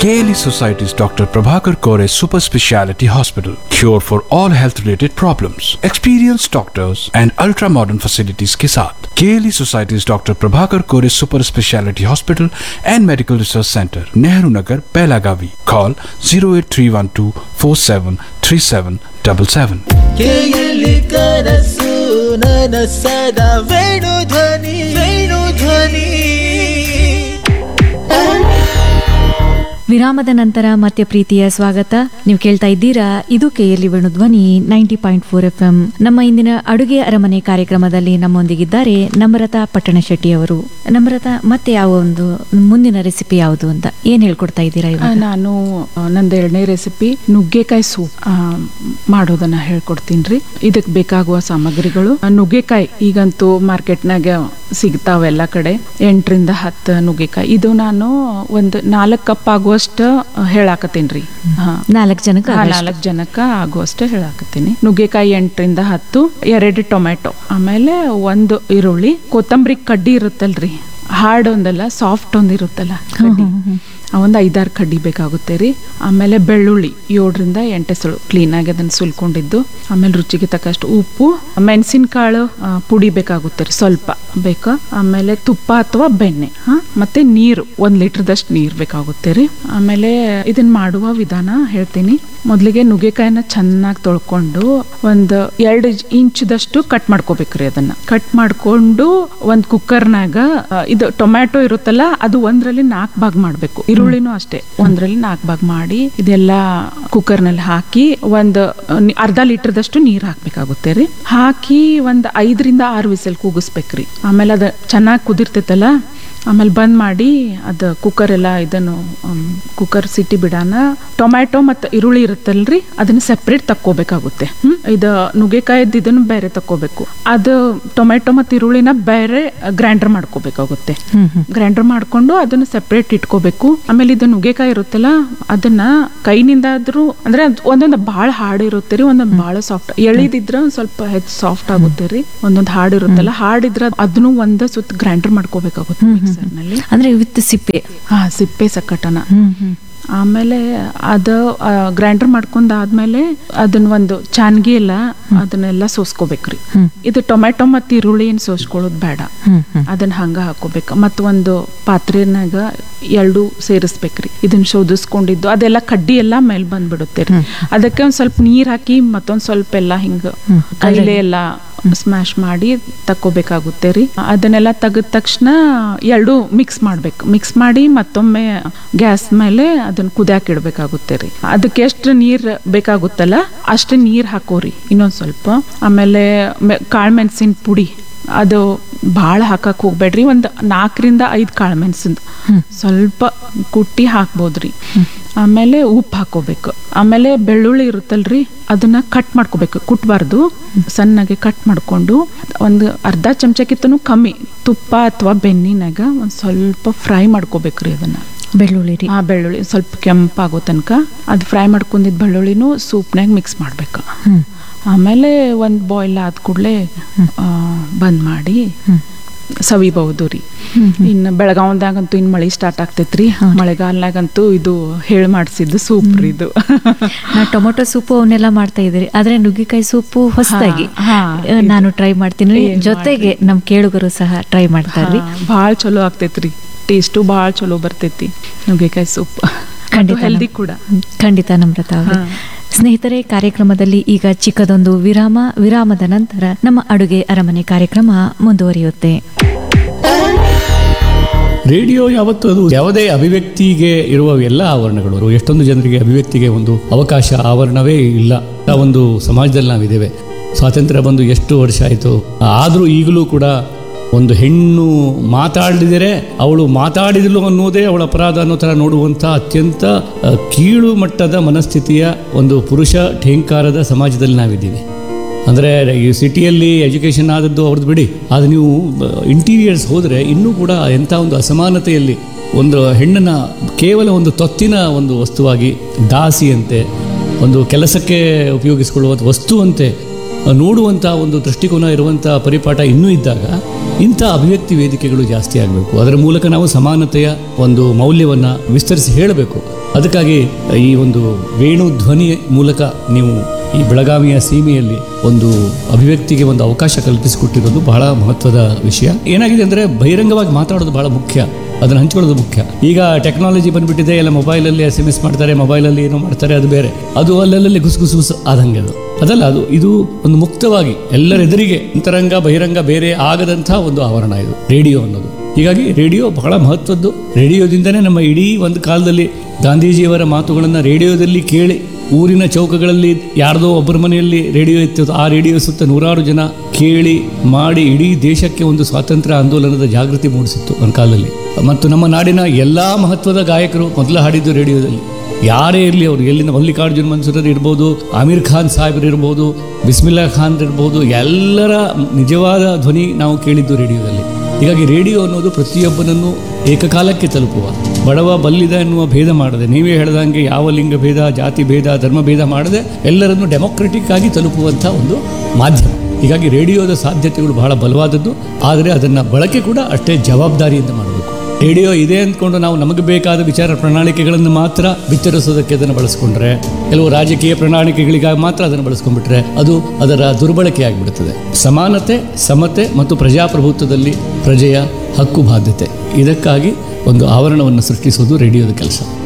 KLE Society's Dr. Prabhakar Kore Super Speciality Hospital. Cure for all health related problems. Experienced doctors and ultra modern facilities के साथ KLE Society's Dr. Prabhakar Kore Super Speciality Hospital and Medical Research Center, Nehru Nagar, Pelagavi. Call 08312 473777. ಕೇಯಲಿ ಕನಸು ನನಸದ ವೇಣು ಧ್ವನಿ ವೇಣು ಧ್ವನಿ ವಿರಾಮದ ನಂತರ ಮತ್ತೆ ಪ್ರೀತಿಯ ಸ್ವಾಗತ ನೀವು ಕೇಳ್ತಾ ಇದ್ದೀರಾ ಇದು KLE Venudhwani ninety point four F M ನಮ್ಮ ಇಂದಿನ ಅಡುಗೆ ಅರಮನೆ ಕಾರ್ಯಕ್ರಮದಲ್ಲಿ ನಮ್ಮೊಂದಿಗಿದ್ದಾರೆ ನಮ್ರತಾ ಪಟ್ಟಣ ಶೆಟ್ಟಿ ಅವರು ನಮ್ರತಾ ಮತ್ತೆ ಯಾವ ಒಂದು ಮುಂದಿನ ರೆಸಿಪಿ ಯಾವುದು ಅಂತ ಏನ್ ಹೇಳ್ಕೊಡ್ತಾ ಇದ್ದೀರಾ ಆ, ಇವಾಗ ನಾನು ಆ, ನಂದು ಎರಡನೇ ರೆಸಿಪಿ ನುಗ್ಗೆಕಾಯಿ ಸೂಪ್ ಆ, ಮಾಡೋದನ್ನ ಹೇಳ್ಕೊಡ್ತೀನಿ ರೀ ಇದಕ್ಕೆ ಬೇಕಾಗುವ ಸಾಮಗ್ರಿಗಳು ಆ, ನುಗ್ಗೆಕಾಯಿ ಈಗಂತೂ ಮಾರ್ಕೆಟ್ನಾಗ ಸಿಗ್ತಾವ ಎಲ್ಲ ಕಡೆ ಎಂಟರಿಂದ ಹತ್ತು ನುಗ್ಗೆಕಾಯಿ ಇದು ನಾನು ಒಂದು ನಾಲ್ಕು ಕಪ್ ಆಗುವಷ್ಟು ಹೇಳಾಕತ್ತೀನಿ ರೀ ಹಾ ನಾಲ್ಕು ಜನಕ್ಕೆ ಹಾ, ಆಗುವಷ್ಟು. ನಾಲ್ಕು ಜನಕ್ಕೆ ಆಗುವಷ್ಟು ಹೇಳಾಕತ್ತೀನಿ ನುಗ್ಗೆಕಾಯಿ ಎಂಟರಿಂದ ಹತ್ತು ಎರಡು ಟೊಮೆಟೊ ಆಮೇಲೆ ಒಂದು ಈರುಳ್ಳಿ ಕೊತ್ತಂಬರಿ ಕಡ್ಡಿ ಇರುತ್ತಲ್ರಿ ಹಾರ್ಡ್ ಒಂದಲ್ಲ ಸಾಫ್ಟ್ ಒಂದ್ ಇರುತ್ತಲ್ಲ ಕಡ್ಡಿ ಆ ಒಂದು ಐದಾರು ಕಡ್ಡಿ ಬೇಕಾಗುತ್ತೆ ರೀ ಆಮೇಲೆ ಬೆಳ್ಳುಳ್ಳಿ ಏಳರಿಂದ ಎಂಟೆಸಳು ಕ್ಲೀನಾಗಿ ಅದನ್ನು ಸುಲ್ಕೊಂಡಿದ್ದು ಆಮೇಲೆ ರುಚಿಗೆ ತಕ್ಕಷ್ಟು ಉಪ್ಪು ಮೆಣಸಿನಕಾಳು ಪುಡಿ ಬೇಕಾಗುತ್ತೆ ರೀ ಸ್ವಲ್ಪ ಬೇಕಾ ಆಮೇಲೆ ತುಪ್ಪ ಅಥವಾ ಬೆಣ್ಣೆ ಹಾ ಮತ್ತೆ ನೀರು ಒಂದು ಲೀಟರ್ದಷ್ಟು ನೀರು ಬೇಕಾಗುತ್ತೆ ರೀ ಆಮೇಲೆ ಇದನ್ನ ಮಾಡುವ ವಿಧಾನ ಹೇಳ್ತೀನಿ ಮೊದಲಿಗೆ ನುಗ್ಗೆಕಾಯಿನ ಚೆನ್ನಾಗಿ ತೊಳ್ಕೊಂಡು ಒಂದು ಎರಡು ಇಂಚ್ದಷ್ಟು ಕಟ್ ಮಾಡ್ಕೋಬೇಕ್ರಿ ಅದನ್ನ ಕಟ್ ಮಾಡ್ಕೊಂಡು ಒಂದು ಕುಕ್ಕರ್ನಾಗ ಆ, ಇದು ಟೊಮ್ಯಾಟೊ ಇರುತ್ತಲ್ಲ ಅದು ಒಂದ್ರಲ್ಲಿ ನಾಲ್ಕು ಭಾಗ ಮಾಡಬೇಕು ಈರುಳ್ಳಿನೂ ಅಷ್ಟೇ ಒಂದ್ರಲ್ಲಿ ನಾಲ್ಕು ಭಾಗ ಮಾಡಿ ಇದೆಲ್ಲ ಕುಕ್ಕರ್ನಲ್ಲಿ ಹಾಕಿ ಒಂದು ಆ, ನಿ- ಅರ್ಧ ಲೀಟರ್ದಷ್ಟು ನೀರು ಹಾಕ್ಬೇಕಾಗುತ್ತೆ ರೀ ಹಾಕಿ ಒಂದು ಐದರಿಂದ ಆರು ವಿಸಲ್ ಕೂಗಿಸ್ಬೇಕ್ರಿ ಆಮೇಲೆ ಅದು ಚೆನ್ನಾಗಿ ಕುದಿರ್ತೈತಲ್ಲ ಆಮೇಲೆ ಬಂದ್ ಮಾಡಿ ಅದು ಕುಕ್ಕರ್ ಎಲ್ಲ ಇದನ್ನು ಕುಕ್ಕರ್ ಸಿಟಿ ಬಿಡಾನ ಟೊಮ್ಯಾಟೊ ಮತ್ತು ಈರುಳ್ಳಿ ಇರುತ್ತಲ್ರಿ ಅದನ್ನ ಸೆಪ್ರೇಟ್ ತಕ್ಕೋಬೇಕಾಗುತ್ತೆ ಹ್ಮ್ ಇದು ನುಗ್ಗೆಕಾಯ್ದು ಇದನ್ನು ಬೇರೆ ತಕ್ಕೋಬೇಕು ಅದು ಟೊಮ್ಯಾಟೊ ಮತ್ತು ಈರುಳ್ಳಿನ ಬೇರೆ ಗ್ರೈಂಡರ್ ಮಾಡ್ಕೋಬೇಕಾಗುತ್ತೆ ಗ್ರೈಂಡರ್ ಮಾಡ್ಕೊಂಡು ಅದನ್ನ ಸೆಪ್ರೇಟ್ ಇಟ್ಕೋಬೇಕು ಆಮೇಲೆ ಇದು ನುಗ್ಗೆಕಾಯಿ ಇರುತ್ತಲ್ಲ ಅದನ್ನ ಕೈನಿಂದ ಆದ್ರೂ ಅಂದ್ರೆ ಅದ್ ಒಂದೊಂದು ಭಾಳ ಹಾರ್ಡ್ ಇರುತ್ತೆ ರೀ ಒಂದೊಂದು ಭಾಳ ಸಾಫ್ಟ್ ಎಳಿದಿದ್ರ ಒಂದ್ ಸ್ವಲ್ಪ ಹೆಚ್ಚು ಸಾಫ್ಟ್ ಆಗುತ್ತೆ ರೀ ಒಂದೊಂದು ಹಾರ್ಡ್ ಇರುತ್ತಲ್ಲ ಹಾರ್ಡ್ ಇದ್ರ ಅದನ್ನು ಒಂದ ಸುತ್ತ ಗ್ರೈಂಡರ್ ಮಾಡ್ಕೋಬೇಕಾಗುತ್ತೆ ಮಿಕ್ಸರ್ನಲ್ಲಿ ಅಂದ್ರೆ ವಿತ್ ಸಿಪ್ಪೆ ಹಾ ಸಿಪ್ಪೆ ಸಕ್ಕಟನ ಹ್ಮ್ ಹ್ಮ್ ಆಮೇಲೆ ಅದು ಗ್ರೈಂಡರ್ ಮಾಡ್ಕೊಂಡಾದ್ಮೇಲೆ ಅದನ್ನ ಒಂದು ಚಾನ್ಗಿ ಎಲ್ಲ ಅದನ್ನೆಲ್ಲ ಸೋಸ್ಕೋಬೇಕ್ರಿ ಹ್ಮ್. ಇದು ಟೊಮ್ಯಾಟೊ ಮತ್ತು ಈರುಳ್ಳಿ ಏನು ಸೋಸ್ಕೊಳ್ಳೋದು ಬೇಡ ಹ್ಮ್ ಹ್ಮ್ ಅದನ್ನ ಹಂಗ ಹಾಕೋಬೇಕು ಮತ್ತು ಒಂದು ಪಾತ್ರೆನಾಗ ಎರಡು ಸೇರಿಸ್ಬೇಕ್ರಿ ಇದನ್ನ ಶೋಧಿಸ್ಕೊಂಡಿದ್ದು ಅದೆಲ್ಲ ಕಡ್ಡಿ ಎಲ್ಲ ಮೇಲೆ ಬಂದ್ಬಿಡುತ್ತೆ ರೀ ಅದಕ್ಕೆ ಒಂದು ಸ್ವಲ್ಪ ನೀರ್ ಹಾಕಿ ಮತ್ತೊಂದ್ ಸ್ವಲ್ಪ ಎಲ್ಲ ಹಿಂಗ ಕೈಲೇ ಎಲ್ಲ ಸ್ಮ್ಯಾಶ್ ಮಾಡಿ ತಕ್ಕೋಬೇಕಾಗುತ್ತೆ ರೀ ಅದನ್ನೆಲ್ಲ ತೆಗೆದ ತಕ್ಷಣ ಎರಡು ಮಿಕ್ಸ್ ಮಾಡ್ಬೇಕು ಮಿಕ್ಸ್ ಮಾಡಿ ಮತ್ತೊಮ್ಮೆ ಗ್ಯಾಸ್ ಮೇಲೆ ಅದನ್ನ ಕುದಿಯಾಕ ಇಡ್ಬೇಕಾಗುತ್ತೆ ರೀ ಅದಕ್ಕೆ ಎಷ್ಟು ನೀರ್ ಬೇಕಾಗುತ್ತಲ್ಲ ಅಷ್ಟು ನೀರ್ ಹಾಕೋರಿ ಇನ್ನೊಂದ್ ಸ್ವಲ್ಪ ಆಮೇಲೆ ಕಾಳು ಮೆಣಸಿನ ಪುಡಿ ಅದು ಭಾಳ ಹಾಕಕ್ ಹೋಗ್ಬೇಡ್ರಿ ಒಂದು ನಾಲ್ಕರಿಂದ ಐದು ಕಾಳು ಮೆಣಸಿಂದು ಸ್ವಲ್ಪ ಕುಟ್ಟಿ ಹಾಕ್ಬೋದ್ರಿ ಆಮೇಲೆ ಉಪ್ಪು ಹಾಕೋಬೇಕು ಆಮೇಲೆ ಬೆಳ್ಳುಳ್ಳಿ ಇರುತ್ತಲ್ರಿ ಅದನ್ನ ಕಟ್ ಮಾಡ್ಕೋಬೇಕು ಕುಟ್ಬಾರ್ದು ಸಣ್ಣಗೆ ಕಟ್ ಮಾಡ್ಕೊಂಡು ಒಂದು ಅರ್ಧ ಚಮಚಕ್ಕಿಂತನೂ ಕಮ್ಮಿ ತುಪ್ಪ ಅಥವಾ ಬೆಣ್ಣಿನಾಗ ಒಂದು ಸ್ವಲ್ಪ ಫ್ರೈ ಮಾಡ್ಕೋಬೇಕ್ರಿ ಅದನ್ನ ಬೆಳ್ಳುಳ್ಳಿ ರೀ ಆ ಬೆಳ್ಳುಳ್ಳಿ ಸ್ವಲ್ಪ ಕೆಂಪಾಗೋ ತನಕ ಅದು ಫ್ರೈ ಮಾಡ್ಕೊಂಡಿದ್ದ ಬೆಳ್ಳುಳ್ಳಿನೂ ಸೂಪ್ನಾಗ ಮಿಕ್ಸ್ ಮಾಡ್ಬೇಕು ಹ್ಮ್ ಆಮೇಲೆ ಒಂದು ಬಾಯ್ಲ್ ಆದ ಕೂಡಲೇ ಬಂದ್ ಮಾಡಿ ಸವಿಬಹುದು ರೀ ಇನ್ನು ಬೆಳಗಾವದಾಗಂತೂ ಇನ್ನು ಮಳೆ ಸ್ಟಾರ್ಟ್ ಆಗ್ತೈತ್ರಿ ಮಳೆಗಾಲನಾಗಂತೂ ಇದು ಹೇಳಿ ಮಾಡಿಸಿದ್ದು ಸೂಪ್ ರೀ ಇದು ನಾ ಟೊಮೊಟೊ ಸೂಪು ಅವನ್ನೆಲ್ಲ ಮಾಡ್ತಾ ಇದ್ದೀರಿ ಆದ್ರೆ ನುಗ್ಗಿಕಾಯಿ ಸೂಪು ಹೊಸದಾಗಿ ಹಾ, ಆ, ನಾನು ಟ್ರೈ ಮಾಡ್ತೀನಿ ಏನ್ ಜೊತೆಗೆ ನಮ್ ಕೇಳುಗರು ಸಹ ಟ್ರೈ ಮಾಡ್ತಾರ್ರಿ ಭಾಳ ಚಲೋ ಆಗ್ತೈತ್ರಿ ಟೇಸ್ಟು ಭಾಳ ಚಲೋ ಬರ್ತೈತಿ ನುಗ್ಗೆಕಾಯಿ ಸೂಪ್ ಖಂಡಿತ ಹೆಲ್ದಿ ನಮ್- ಕೂಡ ಖಂಡಿತ ನಮ್ರತಾ ಅವರೇ ಸ್ನೇಹಿತರೆ ಕಾರ್ಯಕ್ರಮದಲ್ಲಿ ಈಗ ಚಿಕ್ಕದೊಂದು ವಿರಾಮ ವಿರಾಮದ ನಂತರ ನಮ್ಮ ಅಡುಗೆ ಅರಮನೆ ಕಾರ್ಯಕ್ರಮ ಮುಂದುವರಿಯುತ್ತೆ ರೇಡಿಯೋ ಯಾವತ್ತು ಅದು ಯಾವುದೇ ಅಭಿವ್ಯಕ್ತಿಗೆ ಇರುವ ಎಲ್ಲ ಆವರಣಗಳು ಎಷ್ಟೊಂದು ಜನರಿಗೆ ಅಭಿವ್ಯಕ್ತಿಗೆ ಒಂದು ಅವಕಾಶ ಆವರಣವೇ ಇಲ್ಲ ಆ ಒಂದು ಸಮಾಜದಲ್ಲಿ ನಾವಿದ್ದೇವೆ ಸ್ವಾತಂತ್ರ್ಯ ಬಂದು ಎಷ್ಟು ವರ್ಷ ಆಯಿತು ಆದರೂ ಈಗಲೂ ಕೂಡ ಒಂದು ಹೆಣ್ಣು ಮಾತಾಡಿದರೆ ಅವಳು ಮಾತಾಡಿದಳು ಅನ್ನೋದೇ ಅವಳ ಅಪರಾಧ ಅನ್ನೋ ಥರ ನೋಡುವಂಥ ಅತ್ಯಂತ ಆ, ಕೀಳು ಮಟ್ಟದ ಮನಸ್ಥಿತಿಯ ಒಂದು ಪುರುಷ ಠೇಂಕಾರದ ಸಮಾಜದಲ್ಲಿ ನಾವಿದ್ದೀವಿ ಅಂದರೆ ಈ ಸಿಟಿಯಲ್ಲಿ ಎಜುಕೇಷನ್ ಆದದ್ದು ಅವ್ರದ್ದು ಬಿಡಿ ಆದರೆ ನೀವು ಇಂಟೀರಿಯರ್ಸ್ ಹೋದರೆ ಇನ್ನೂ ಕೂಡ ಎಂಥ ಒಂದು ಅಸಮಾನತೆಯಲ್ಲಿ ಒಂದು ಹೆಣ್ಣನ್ನು ಕೇವಲ ಒಂದು ತೊತ್ತಿನ ಒಂದು ವಸ್ತುವಾಗಿ ದಾಸಿಯಂತೆ ಒಂದು ಕೆಲಸಕ್ಕೆ ಉಪಯೋಗಿಸಿಕೊಳ್ಳುವ ವಸ್ತುವಂತೆ ನೋಡುವಂಥ ಒಂದು ದೃಷ್ಟಿಕೋನ ಇರುವಂಥ ಪರಿಪಾಠ ಇನ್ನೂ ಇದ್ದಾಗ ಇಂಥ ಅಭಿವ್ಯಕ್ತಿ ವೇದಿಕೆಗಳು ಜಾಸ್ತಿ ಆಗಬೇಕು ಅದರ ಮೂಲಕ ನಾವು ಸಮಾನತೆಯ ಒಂದು ಮೌಲ್ಯವನ್ನು ವಿಸ್ತರಿಸಿ ಹೇಳಬೇಕು ಅದಕ್ಕಾಗಿ ಈ ಒಂದು ವೇಣು ಧ್ವನಿ ಮೂಲಕ ನೀವು ಈ ಬೆಳಗಾವಿಯ ಸೀಮೆಯಲ್ಲಿ ಒಂದು ಅಭಿವ್ಯಕ್ತಿಗೆ ಒಂದು ಅವಕಾಶ ಕಲ್ಪಿಸಿಕೊಟ್ಟಿರೋದು ಬಹಳ ಮಹತ್ವದ ವಿಷಯ ಏನಾಗಿದೆ ಅಂದರೆ ಬಹಿರಂಗವಾಗಿ ಮಾತಾಡೋದು ಬಹಳ ಮುಖ್ಯ ಅದನ್ನು ಹಂಚ್ಕೊಳ್ಳೋದು ಮುಖ್ಯ ಈಗ ಟೆಕ್ನಾಲಜಿ ಬಂದ್ಬಿಟ್ಟಿದೆ ಎಲ್ಲ ಮೊಬೈಲಲ್ಲಿ ಎಸ್ ಎಮ್ ಎಸ್ ಮಾಡ್ತಾರೆ ಮೊಬೈಲಲ್ಲಿ ಏನೋ ಮಾಡ್ತಾರೆ ಅದು ಬೇರೆ ಅದು ಅಲ್ಲಲ್ಲಿ ಗುಸು ಗುಸು ಗುಸು ಆದಂಗೆ ಅದು ಅದಲ್ಲ ಅದು ಇದು ಒಂದು ಮುಕ್ತವಾಗಿ ಎಲ್ಲರೆದುರಿಗೆ ಅಂತರಂಗ ಬಹಿರಂಗ ಬೇರೆ ಆಗದಂಥ ಒಂದು ಆವರಣ ಇದು ರೇಡಿಯೋ ಅನ್ನೋದು ಹೀಗಾಗಿ ರೇಡಿಯೋ ಬಹಳ ಮಹತ್ವದ್ದು ರೇಡಿಯೋದಿಂದನೇ ನಮ್ಮ ಇಡೀ ಒಂದು ಕಾಲದಲ್ಲಿ ಗಾಂಧೀಜಿಯವರ ಮಾತುಗಳನ್ನು ರೇಡಿಯೋದಲ್ಲಿ ಕೇಳಿ ಊರಿನ ಚೌಕಗಳಲ್ಲಿ ಯಾರ್ದೋ ಒಬ್ಬರ ಮನೆಯಲ್ಲಿ ರೇಡಿಯೋ ಇತ್ತು ಆ ರೇಡಿಯೋ ಸುತ್ತ ನೂರಾರು ಜನ ಕೇಳಿ ಮಾಡಿ ಇಡೀ ದೇಶಕ್ಕೆ ಒಂದು ಸ್ವಾತಂತ್ರ್ಯ ಆಂದೋಲನದ ಜಾಗೃತಿ ಮೂಡಿಸಿತ್ತು ಒಂದು ಕಾಲದಲ್ಲಿ ಮತ್ತು ನಮ್ಮ ನಾಡಿನ ಎಲ್ಲ ಮಹತ್ವದ ಗಾಯಕರು ಮೊದಲು ಹಾಡಿದ್ದು ರೇಡಿಯೋದಲ್ಲಿ ಯಾರೇ ಇರಲಿ ಅವರು ಎಲ್ಲಿಂದ ಮಲ್ಲಿಕಾರ್ಜುನ್ ಮನ್ಸೂರರ್ ಇರ್ಬೋದು ಆಮೀರ್ ಖಾನ್ ಸಾಹೇಬ್ರು ಇರ್ಬೋದು ಬಿಸ್ಮಿಲ್ಲಾ ಖಾನ್ ಇರ್ಬೋದು ಎಲ್ಲರ ನಿಜವಾದ ಧ್ವನಿ ನಾವು ಕೇಳಿದ್ದು ರೇಡಿಯೋದಲ್ಲಿ ಹೀಗಾಗಿ ರೇಡಿಯೋ ಅನ್ನೋದು ಪ್ರತಿಯೊಬ್ಬನನ್ನು ಏಕಕಾಲಕ್ಕೆ ತಲುಪುವ ಬಡವ ಬಲ್ಲಿದ ಎನ್ನುವ ಭೇದ ಮಾಡದೆ ನೀವೇ ಹೇಳ್ದಂಗೆ ಯಾವ ಲಿಂಗ ಭೇದ ಜಾತಿ ಭೇದ ಧರ್ಮ ಭೇದ ಮಾಡದೆ ಎಲ್ಲರನ್ನು ಡೆಮೊಕ್ರೆಟಿಕ್ ಆಗಿ ತಲುಪುವಂಥ ಒಂದು ಮಾಧ್ಯಮ ಹೀಗಾಗಿ ರೇಡಿಯೋದ ಸಾಧ್ಯತೆಗಳು ಬಹಳ ಬಲವಾದದ್ದು ಆದರೆ ಅದನ್ನು ಬಳಕೆ ಕೂಡ ಅಷ್ಟೇ ಜವಾಬ್ದಾರಿಯಿಂದ ಮಾಡಬೇಕು ರೇಡಿಯೋ ಇದೆ ಅಂದ್ಕೊಂಡು ನಾವು ನಮಗೆ ಬೇಕಾದ ವಿಚಾರ ಪ್ರಣಾಳಿಕೆಗಳನ್ನು ಮಾತ್ರ ಬಿತ್ತರಿಸೋದಕ್ಕೆ ಅದನ್ನು ಬಳಸ್ಕೊಂಡ್ರೆ ಕೆಲವು ರಾಜಕೀಯ ಪ್ರಣಾಳಿಕೆಗಳಿಗಾಗಿ ಮಾತ್ರ ಅದನ್ನು ಬಳಸ್ಕೊಂಡ್ಬಿಟ್ರೆ ಅದು ಅದರ ದುರ್ಬಳಕೆ ಆಗಿಬಿಡುತ್ತದೆ ಸಮಾನತೆ ಸಮತೆ ಮತ್ತು ಪ್ರಜಾಪ್ರಭುತ್ವದಲ್ಲಿ ಪ್ರಜೆಯ ಹಕ್ಕು ಬಾಧ್ಯತೆ ಇದಕ್ಕಾಗಿ ಒಂದು ಆವರಣವನ್ನು ಸೃಷ್ಟಿಸುವುದು ರೇಡಿಯೋದ ಕೆಲಸ